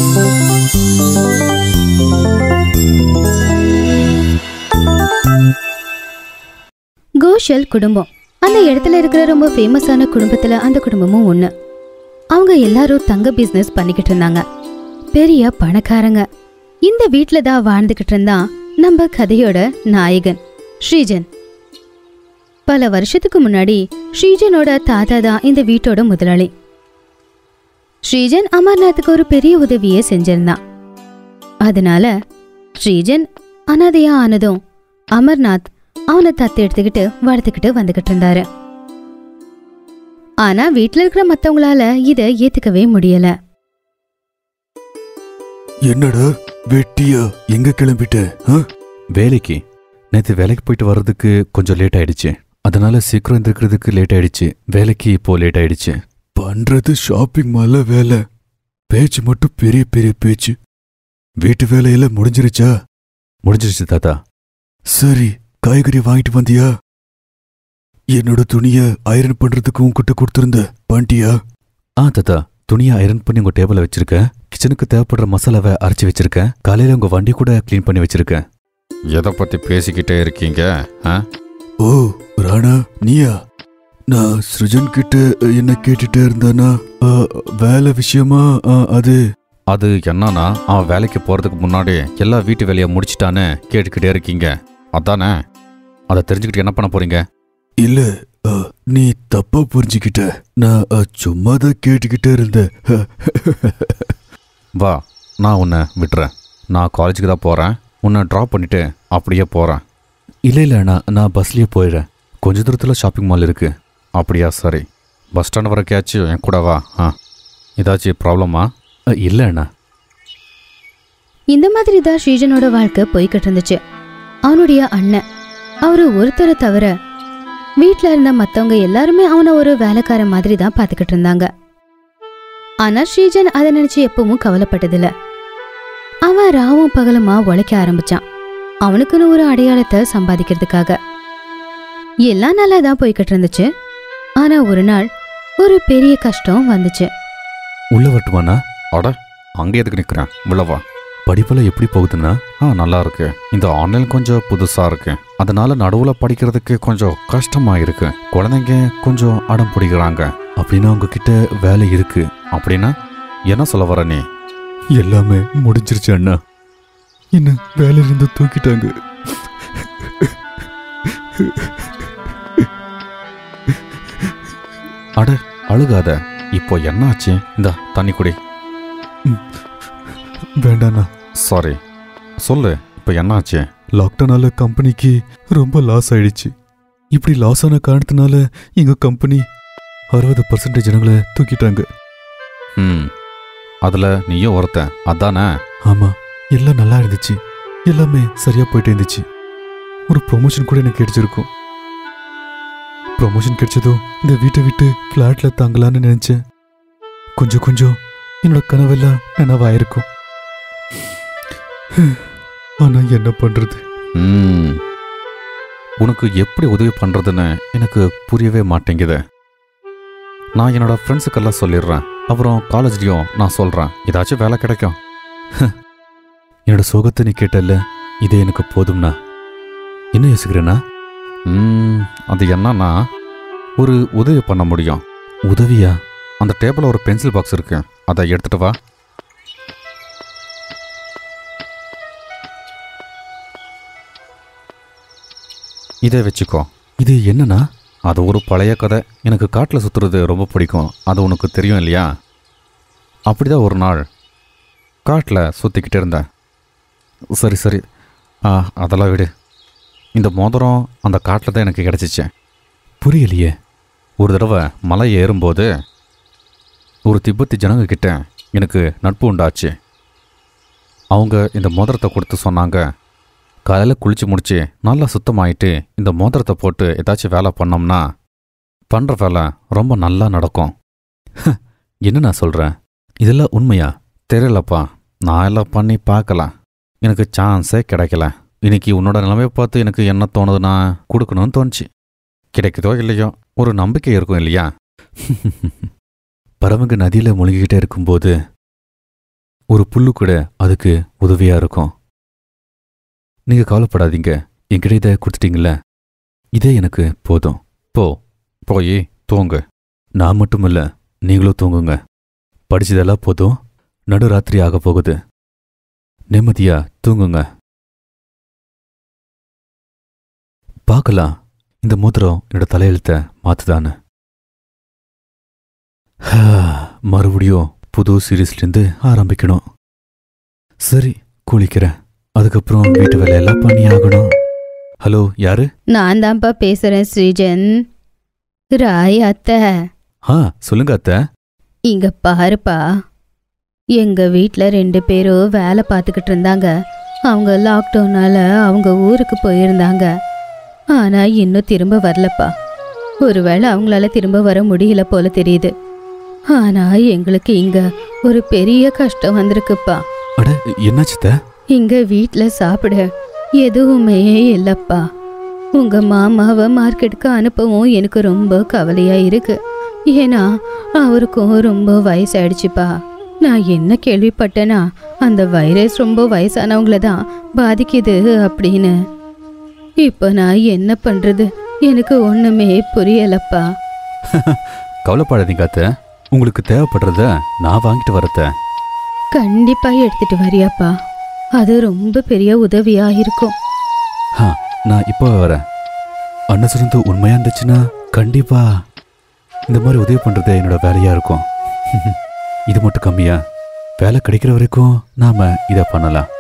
கோஷல் குடும்பம் அந்த இடத்துல இருக்கிற ரொம்ப ஃபேமஸான குடும்பத்துல அந்த குடும்பமும் ஒண்ணு அவங்க எல்லாரும் தங்க பிசினஸ் பண்ணிக்கிட்டு இருந்தாங்க பெரிய பணக்காரங்க இந்த வீட்ல தான் வாழ்ந்துகிட்டு இருந்தான் நம்ம கதையோட நாயகன் ஸ்ரீஜன் பல வருஷத்துக்கு முன்னாடி ஸ்ரீஜனோட தாத்தா தான் இந்த வீட்டோட முதலாளி ஸ்ரீஜன் அமர்நாத்துக்கு ஒரு பெரிய உதவியை செஞ்சிருந்தான் அதனால ஸ்ரீஜன் அனாதையா ஆனதும் அமர்நாத் அவனை தத்து எடுத்துக்கிட்டு வளர்த்துக்கிட்டு வந்துகிட்டு இருந்தாரு ஆனா வீட்ல இருக்கிற மத்தவங்களால இத ஏத்துக்கவே முடியல என்னடா வெட்டியா எங்க கிளம்பிட்ட ஆ? வேலைக்கு நேற்று வேலைக்கு போயிட்டு வர்றதுக்கு கொஞ்சம் லேட் ஆயிடுச்சு அதனால சீக்கிரம் எந்திரிக்கிறதுக்கு லேட் ஆயிடுச்சு வேலைக்கு இப்போ லேட் ஆயிடுச்சு பண்றது ஷாப்பிங் மால்ல வேலை பேச்சு மட்டும் பெரிய பெரிய பேச்சு வீட்டு வேலையெல்லாம் முடிஞ்சிருச்சா முடிஞ்சிருச்சு தாத்தா சரி காய்கறி வாங்கிட்டு வந்தியா என்னோட துணிய ஐரன் பண்றதுக்கு உன்கிட்ட கொடுத்திருந்த பண்ணிட்டியா ஆ தாத்தா துணியை ஐரன் பண்ணி உங்க டேபிள்ல வச்சிருக்கேன் கிச்சனுக்கு தேவைப்படுற மசாலாவை அரைச்சி வச்சிருக்கேன் காலையில உங்க வண்டி கூட க்ளீன் பண்ணி வச்சிருக்கேன் எதை பற்றி பேசிக்கிட்டே இருக்கீங்க ஆ ஓ ராணா நீயா நான் சிருஜன் கிட்ட என்ன கேட்டுட்டே இருந்தானா ஆ, வேலை விஷயமா ஆ, அது அது என்னன்னா அவன் வேலைக்கு போகிறதுக்கு முன்னாடி எல்லா வீட்டு வேலையை முடிச்சிட்டான்னு கேட்டுக்கிட்டே இருக்கீங்க அதானே அதை தெரிஞ்சுக்கிட்டு என்ன பண்ண போறீங்க இல்ல ஆ, நீ தப்பா புரிஞ்சுக்கிட்ட நான் ஆ, சும்மா தான் கேட்டுக்கிட்டே இருந்தேன் வா நான் உன்னை விட்டுறேன் நான் காலேஜுக்கு தான் போகிறேன் உன்னை ட்ராப் பண்ணிட்டு அப்படியே போகிறேன் இல்ல இல்ல அண்ணா நான் பஸ்லயே போயிடுறேன் கொஞ்ச தூரத்துல ஷாப்பிங் மால் இருக்கு அப்படியா சரி பஸ் ஸ்டாண்ட் வரைக்காச்சும் என் கூட வா ஆ ஏதாச்சும் ப்ராப்ளமா அ, இல்ல அண்ணா இந்த மாதிரி தான் ஸ்ரீஜனோட வாழ்க்கை போய்கிட்டு இருந்துச்சு அவனுடைய அண்ணன் அவரு ஒருத்தரை தவிர வீட்ல இருந்த மத்தவங்க எல்லாருமே அவனை ஒரு வேலைக்கார மாதிரி தான் பாத்துக்கிட்டு இருந்தாங்க ஆனா ஸ்ரீஜன் அதை நினைச்சு எப்பவும் கவலைப்பட்டதில்ல அவன் ராவும் பகலுமா உழைக்க ஆரம்பிச்சான் அவனுக்குன்னு ஒரு அடையாளத்தை சம்பாதிக்கிறதுக்காக எல்லாம் நல்லா தான் போய்கிட்டு இருந்துச்சு ஆனா ஒரு நாள் ஒரு பெரிய கஷ்டம் வந்துச்சு உள்ள வரட்டுமாண்ணா அட அங்கே எதுக்கு நிற்கிறேன் உள்ளவா படிப்பெல்லாம் எப்படி போகுதுண்ணா ஆ நல்லா இருக்கு இந்த ஆன்லைன் கொஞ்சம் புதுசா இருக்கு அதனால நடுவுல படிக்கிறதுக்கு கொஞ்சம் கஷ்டமா இருக்கு குழந்தைங்க கொஞ்சம் அடம் பிடிக்கிறாங்க அப்படின்னா உங்ககிட்ட வேலை இருக்கு அப்படின்னா என்ன சொல்ல வர நீ எல்லாமே முடிஞ்சிருச்சு அண்ணா என்ன வேலையில இருந்து தூக்கிட்டாங்க அட அழுகாத இப்போ என்னாச்சு இந்த தண்ணி குடி வேண்டாண்ணா சாரி சொல்லு இப்போ என்னாச்சு லாக்டவுனால கம்பெனிக்கு ரொம்ப லாஸ் ஆயிடுச்சு இப்படி லாஸ் ஆன காரணத்தினால எங்க கம்பெனி அறுபது பர்சன்டேஜ் ஜனங்களை தூக்கிட்டாங்க ம் அதுல நீயும் ஒருத்தன் அதானே ஆமா எல்லாம் நல்லா இருந்துச்சு எல்லாமே சரியா போயிட்டு இருந்துச்சு ஒரு ப்ரொமோஷன் கூட எனக்கு கிடைச்சிருக்கும் ப்ரொமோஷன் கிடைச்சதும் இந்த வீட்டை விட்டு ஃப்ளாட்ல தங்கலான்னு நினைச்சேன் கொஞ்சம் கொஞ்சம் என்னோட கனவெல்லாம் நினைவாயிருக்கும் ஆனா என்ன பண்றது ம் உனக்கு எப்படி உதவி பண்றதுன்னு எனக்கு புரியவே மாட்டேங்குது நான் என்னோட ஃப்ரெண்ட்ஸுக்கெல்லாம் சொல்லிடுறேன் அப்புறம் காலேஜ்லயும் நான் சொல்றேன் ஏதாச்சும் வேலை கிடைக்கும் என்னோட சோகத்தை நீ கேட்டல்ல இது எனக்கு போதும்ண்ணா என்ன யோசிக்கிறேண்ணா ம் அது என்னன்னா ஒரு உதவி பண்ண முடியும் உதவியா அந்த டேபிளில் ஒரு பென்சில் பாக்ஸ் இருக்கு அதை எடுத்துட்டு வா இதை வச்சுக்கோ இது என்னண்ணா அது ஒரு பழைய கதை எனக்கு காட்டில் சுற்றுறது ரொம்ப பிடிக்கும் அது உனக்கு தெரியும் இல்லையா அப்படிதான் ஒரு நாள் காட்டில் சுற்றிக்கிட்டு இருந்தேன் சரி சரி ஆ அதெல்லாம் விடு இந்த மோதிரம் அந்த காட்டில் தான் எனக்கு கிடச்சிச்சு புரியலையே ஒரு தடவை மலை ஏறும்போது ஒரு திபெத்தி ஜனங்க கிட்ட எனக்கு நட்பு உண்டாச்சு அவங்க இந்த மோதிரத்தை கொடுத்து சொன்னாங்க காலையில் குளிச்சு முடிச்சு நல்லா சுத்தமாயிட்டு இந்த மோதிரத்தை போட்டு ஏதாச்சும் வேலை பண்ணோம்னா பண்ணுற வேலை ரொம்ப நல்லா நடக்கும் என்ன நான் சொல்கிறேன் இதெல்லாம் உண்மையா தெரியலப்பா நான் எல்லாம் பண்ணி பார்க்கல எனக்கு சான்ஸே கிடைக்கல இன்னைக்கு உன்னோட நிலைமையை பார்த்து எனக்கு என்ன தோணுதுன்னா கொடுக்கணும்னு தோணுச்சு கிடைக்குதோ இல்லையோ ஒரு நம்பிக்கை இருக்கும் இல்லையா பறவைங்க நதியில் முழுகிக்கிட்டே இருக்கும்போது ஒரு புல்லு கூட அதுக்கு உதவியா இருக்கும் நீங்க கவலைப்படாதீங்க என்கிட்ட இதை கொடுத்துட்டீங்கல்ல இதே எனக்கு போதும் போ போய் தூங்கு நான் மட்டும் இல்ல நீங்களும் தூங்குங்க படிச்சதெல்லாம் போதும் நடுராத்திரி ஆக போகுது நிம்மதியா தூங்குங்க பார்க்கலாம் இந்த மோதிரம் என்னோட தலையெழுத்த மாத்துதான்னு ஹா, மறுபடியும் புது சீரீஸ்லேருந்து ஆரம்பிக்கணும் சரி குளிக்கிறேன் அதுக்கப்புறம் வீட்டு வேலையெல்லாம் பண்ணி ஆகணும் ஹலோ யாரு நான் தான்ப்பா பேசுறேன் ஸ்ரீஜன் ராய் அத்தை ஆ சொல்லுங்க அத்தை இங்க பாருப்பா எங்க வீட்ல ரெண்டு பேரும் வேலை பார்த்துக்கிட்டு இருந்தாங்க அவங்க லாக்டவுனால அவங்க ஊருக்கு போயிருந்தாங்க ஆனா இன்னும் திரும்ப வரலப்பா ஒருவேளை அவங்களால திரும்ப வர முடியல போல தெரியுது ஆனா எங்களுக்கு இங்க ஒரு பெரிய கஷ்டம் வந்திருக்குப்பா அட என்னாச்சு அத்தை? இங்க வீட்ல சாப்பிட எதுவுமே இல்லப்பா உங்க மாமாவை மார்க்கெட்டுக்கு அனுப்பவும் எனக்கு ரொம்ப கவலையா இருக்கு ஏன்னா அவருக்கும் ரொம்ப வயசாயிடுச்சுப்பா நான் என்ன கேள்விப்பட்டேனா அந்த வைரஸ் ரொம்ப வயசானவங்கள தான் பாதிக்குது அப்படின்னு இப்போ நான் என்ன பண்றது எனக்கு ஒண்ணுமே புரியலப்பா கவலைப்படாதீங்க அத்தை உங்களுக்கு தேவைப்படுறத நான் வாங்கிட்டு வரத்த கண்டிப்பா எடுத்துட்டு வரியாப்பா அது ரொம்ப பெரிய உதவியா இருக்கும் ஆ நான் இப்போ வரேன் அண்ணன் சொன்னது உண்மையா இருந்துச்சுன்னா கண்டிப்பா இந்த மாதிரி உதவி பண்றது என்னோட வேலையா இருக்கும் இது மட்டும் கம்மியா வேலை கிடைக்கிற வரைக்கும் நாம இதை பண்ணலாம்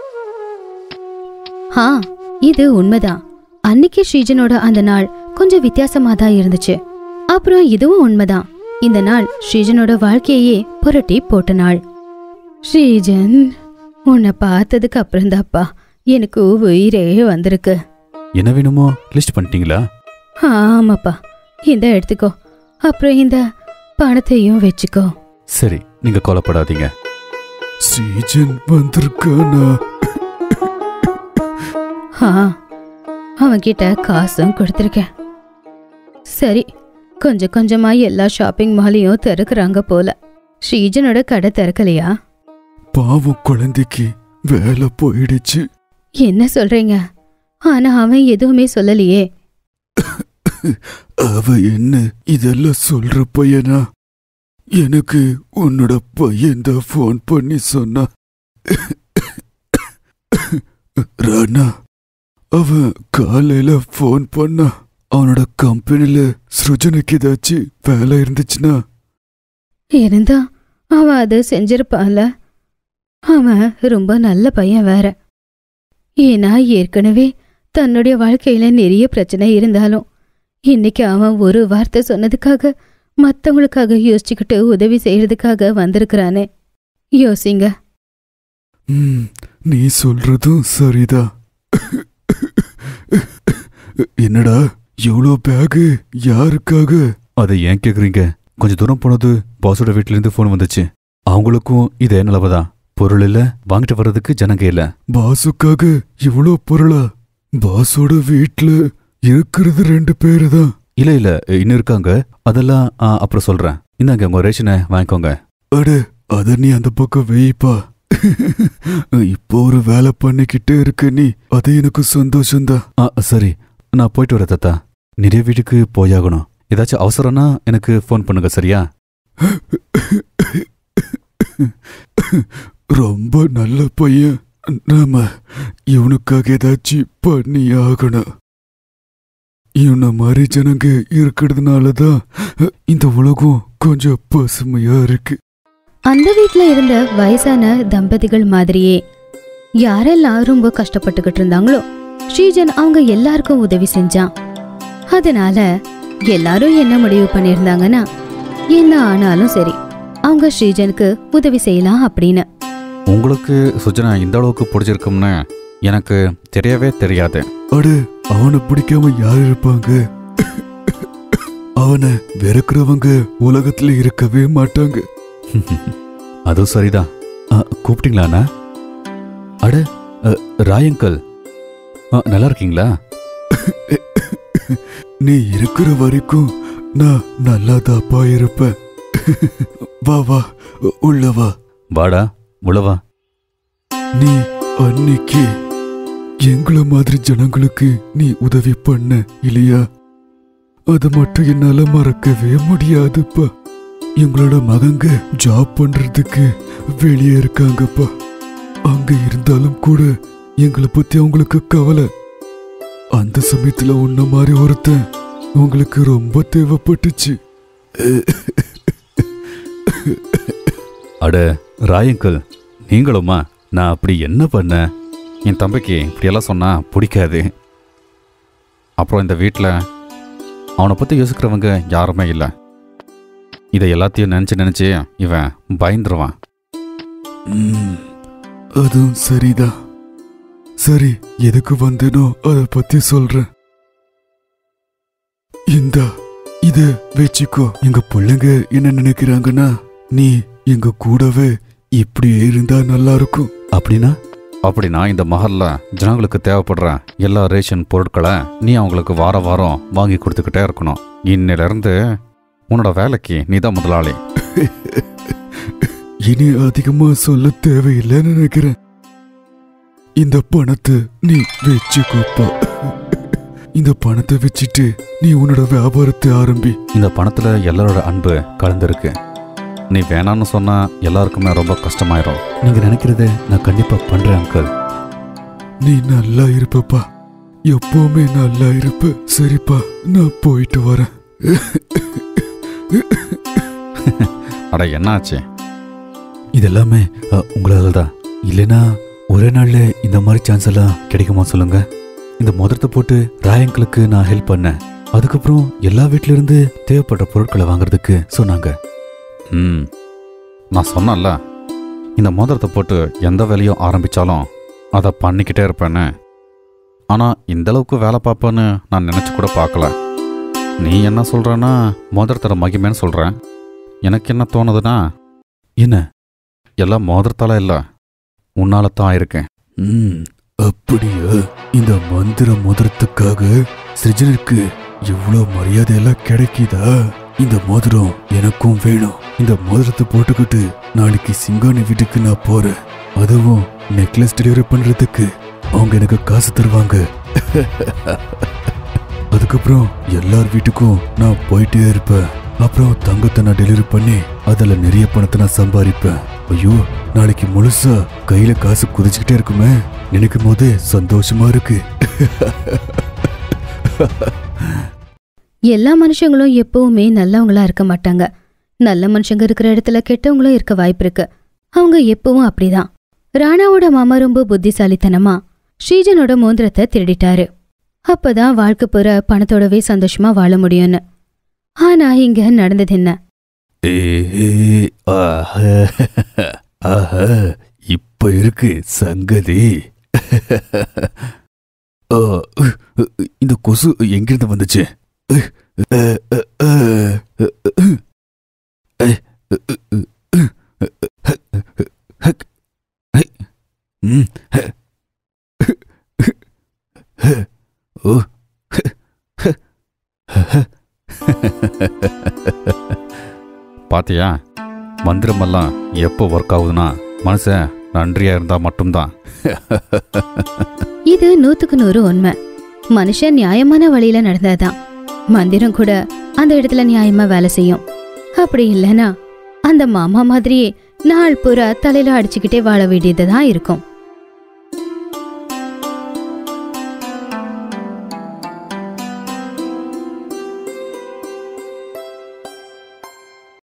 ஆ இது உண்மைதான் அன்னைக்கு ஸ்ரீஜனோட அந்த நாள் கொஞ்சம் வித்தியாசமா தான் இருந்துச்சு அப்புறம் இதுவும் உண்மைதான் இந்த நாள் ஸ்ரீஜனோட வாழ்க்கையே புரட்டி போட்ட நாள் ஸ்ரீஜன் உன்னை பார்த்ததுக்கு அப்புறம்தாப்பா எனக்கு உயிரே வந்திருக்கு என்ன வேணுமோ லிஸ்ட் பண்ணிட்டீங்களா ஆமாப்பா இந்த எடுத்துக்கோ அப்புறம் இந்த பணத்தையும் வச்சுக்கோ சரி நீங்க கவலைப்படாதீங்க ஸ்ரீஜன் வந்திருக்கானா ஆ அவன்கிட்ட காசும் கொடுத்துருக்கேன் சரி கொஞ்சம் கொஞ்சமா எல்லா ஷாப்பிங் மாலையும் திறக்கறாங்க போல ஸ்ரீஜனோட கடை திறக்கலையா பாவம் குழந்தைக்கு வேலை போயிடுச்சு என்ன சொல்றீங்க ஆனா அவன் எதுவுமே சொல்லலையே அவ என்ன இதெல்லாம் சொல்ற பையனா எனக்கு உன்னோட பையன் தான் ஃபோன் பண்ணி சொன்னா ராணா அவன் காலையில ஃபோன் பண்ணா அவனோட கம்பெனில சுஜனுக்கு ஏதாச்சும் வேலை இருந்துச்சுன்னா இருந்தா அவன் அதை செஞ்சிருப்பான்ல அவன் ரொம்ப நல்ல பையன் வேற ஏன்னா ஏற்கனவே தன்னுடைய வாழ்க்கையில நிறைய பிரச்சனை இருந்தாலும் இன்னைக்கு அவன் ஒரு வார்த்தை சொன்னதுக்காக மத்தவங்களுக்காக யோசிச்சுக்கிட்டு உதவி செய்யறதுக்காக வந்திருக்கிறானே யோசிங்க ம், நீ சொல்றதும் சரிதான் என்னடா எவ்வளோ பேகு யாருக்காக அதை ஏன் கேக்குறீங்க கொஞ்சம் தூரம் போனது பாஸோட வீட்ல இருந்து ஃபோன் வந்துச்சு அவங்களுக்கும் இதே நிலவுதான் பொருள் இல்ல வாங்கிட்டு வர்றதுக்கு ஜனங்க இல்ல பாசுக்காக இவ்வளோ பொருளா பாஸோட வீட்ல இருக்கிறது ரெண்டு பேரு தான் இல்ல இல்ல இன்னும் இருக்காங்க அதெல்லாம் ஆ, அப்புறம் சொல்றேன் இந்தாங்க உங்க ரேஷனை வாங்கிக்கோங்க அட அத நீ அந்த பக்கம் வெயிப்பா இப்போ ஒரு வேலை பண்ணிக்கிட்டே இருக்க நீ அது எனக்கு சந்தோஷம்தான் ஆ சரி நான் போயிட்டு வரேன் தாத்தா நிறைய வீட்டுக்கு போயாகணும் ஏதாச்சும் அவசரம்னா எனக்கு ஃபோன் பண்ணுங்க சரியா ரொம்ப நல்ல பையன் நாம இவனுக்காக ஏதாச்சும் பண்ணி ஆகணும் இவனை மாதிரி ஜனங்க இருக்கிறதுனால தான் இந்த உலகம் கொஞ்சம் பசுமையா இருக்கு அந்த வீட்ல இருந்த வயசான தம்பதிகள் மாதிரியே யாரெல்லாம் ரொம்ப கஷ்டப்பட்டுக்கிட்டு இருந்தாங்களோ ஸ்ரீஜன் அவங்க எல்லாருக்கும் உதவி செஞ்சான் அதனால எல்லாரும் என்ன முடிவு பண்ணியிருந்தாங்கன்னா என்ன ஆனாலும் சரி அவங்க ஸ்ரீஜனுக்கு உதவி செய்யலாம் அப்படின்னு உங்களுக்கு சுஜனா இந்த அளவுக்கு பிடிச்சிருக்கும்னு எனக்கு தெரியவே தெரியாது அட அவனை பிடிக்காம யார் இருப்பாங்க அவனை வெறுக்கிறவங்க உலகத்துல இருக்கவே மாட்டாங்க அதுவும் சரிதான் ஆ, கூப்பிட்டீங்களாண்ணா அட அ, ராய் அங்கிள் ஆ, நல்லா இருக்கீங்களா நீ இருக்கிற வரைக்கும் நான் நல்லா தாப்பா இருப்பேன் வா வா உள்ள வா வாடா உழவா நீ அன்னைக்கு எங்கள மாதிரி ஜனங்களுக்கு நீ உதவி பண்ண இல்லையா அது மட்டும் என்னால மறக்கவே முடியாதுப்பா எங்களோட மகங்க ஜாப் பண்றதுக்கு வெளியே இருக்காங்கப்பா அங்க இருந்தாலும் கூட எங்களை பத்தி அவங்களுக்கு கவலை அந்த சமயத்துல உன்ன மாதிரி ஒருத்தன் உங்களுக்கு ரொம்ப தேவைப்பட்டுச்சு அட ராயங்கல் நீங்களுமா நான் அப்படி என்ன பண்ண என் தம்பிக்கு இப்படியெல்லாம் சொன்னா பிடிக்காது அப்புறம் இந்த வீட்டில் அவனை பற்றி யோசிக்கிறவங்க யாருமே இல்லை இதை எல்லாத்தையும் நினச்சி நினச்சி இவன் பயந்துருவான் ம், அதுவும் சரிதான் சரி எதுக்கு வந்தேனோ அத பத்தி சொல்றேன் இந்தா இத வச்சுக்கோ எங்க பிள்ளைங்க என்ன நினைக்கிறாங்கன்னா நீ எங்க கூடவே இப்படியே இருந்தா நல்லா இருக்கும் அப்படின்னா அப்படின்னா இந்த மஹல்ல ஜனங்களுக்கு தேவைப்படுற எல்லா ரேஷன் பொருட்களை நீ அவங்களுக்கு வார வாரம் வாங்கி கொடுத்துக்கிட்டே இருக்கணும் இன்னிலிருந்து உன்னோட வேலைக்கு நீ தான் முதலாளி இனி அதிகமா சொல்ல தேவையில்லைன்னு நினைக்கிறேன் இந்த பணத்தை நீ வச்சுக்கோப்பா இந்த பணத்தை வச்சுட்டு நீ உன்னோட வியாபாரத்தை ஆரம்பி இந்த பணத்துல எல்லாரோட அன்பு கலந்துருக்கு நீ வேணான்னு சொன்னா எல்லாருக்குமே ரொம்ப கஷ்டமாயிரும் நீங்க நினைக்கிறத நான் கண்டிப்பா பண்றேன் அங்கிள் நீ நல்லா இருப்பப்பா எப்பவுமே நல்லா இருப்ப சரிப்பா நான் போயிட்டு வரேன் அட என்னாச்சு இதெல்லாமே அ, உங்களால தான் இல்லைன்னா ஒரே நாள்ல இந்த மாதிரி சான்ஸ் எல்லாம் கிடைக்குமா சொல்லுங்க இந்த முதரத்தை போட்டு ராயங்களுக்கு நான் ஹெல்ப் பண்ணேன் அதுக்கப்புறம் எல்லா வீட்ல இருந்து தேவைப்படுற பொருட்களை வாங்குறதுக்கு சொன்னாங்க ம் நான் சொன்னேன்ல இந்த மோதிரத்தை போட்டு எந்த வேலையும் ஆரம்பிச்சாலும் அதை பண்ணிக்கிட்டே இருப்பேன்னு ஆனால் இந்த அளவுக்கு வேலை பார்ப்பேன்னு நான் நினச்சி கூட பார்க்கல நீ என்ன சொல்கிறன்னா மோதிரத்தோட மகிமைன்னு சொல்கிறேன் எனக்கு என்ன தோணுதுன்னா என்ன எல்லாம் மோதிரத்தால இல்லை உன்னால தான் இருக்கேன் ம் அப்படியா இந்த மந்திர மோதிரத்துக்காக சிருஜனுக்கு இவ்வளோ மரியாதை எல்லாம் கிடைக்குதா இந்த மோதிரம் எனக்கும் வேணும் இந்த மோதிரத்தை போட்டுக்கிட்டு நாளைக்கு சிங்கானி வீட்டுக்கு நான் போறேன் அதுவும் நெக்லஸ் டெலிவரி பண்றதுக்கு அவங்க எனக்கு காசு தருவாங்க அதுக்கப்புறம் எல்லார் வீட்டுக்கும் நான் போயிட்டே இருப்பேன் அப்புறம் தங்கத்தை நான் டெலிவரி பண்ணி அதுல நிறைய பணத்தை நான் சம்பாதிப்பேன் ஐயோ நாளைக்கு முழுசா கையில காசு குதிச்சுக்கிட்டே இருக்குமே நினைக்கும் போதே சந்தோஷமா இருக்கு எல்லா மனுஷங்களும் எப்பவுமே நல்லவங்களா இருக்க மாட்டாங்க நல்ல மனுஷங்க இருக்கிற இடத்துல கெட்டவங்களும் இருக்க வாய்ப்பு இருக்கு அவங்க எப்பவும் அப்படிதான் ராணாவோட மாமா ரொம்ப புத்திசாலித்தனமா ஸ்ரீஜனோட மோந்திரத்தை திருடிட்டாரு அப்பதான் வாழ்க்கை பூரா பணத்தோடவே சந்தோஷமா வாழ முடியும்னு ஆனா இங்க நடந்தது என்ன ஏ ஆஹா ஆஹா இப்ப இருக்கு சங்கதி ஆ, உ, உ, இந்த கொசு எங்கிருந்து வந்துச்சு உ, அ, அ, அ, அ, அ, ஐ, உ, உ, உ, உ, ஹக், ஹக், ஐ, ம், ஹ, ஹ, ஓ, ஹ, ஹ, ஹ, பாத்தியா மந்திரமெல்லாம் எப்போ ஒர்க் ஆகுதுன்னா மனுஷன் நன்றியா இருந்தா மட்டும்தான் இது நூத்துக்கு நூறு உண்மை மனுஷன் நியாயமான வழியில நடந்தாதான் மந்திரம் கூட அந்த இடத்துல நியாயமா வேலை செய்யும் அப்படி இல்லனா அந்த மாமா மாதிரியே நாள் பூரா தலையில அடிச்சுக்கிட்டே வாழ வேண்டியதுதான் இருக்கும்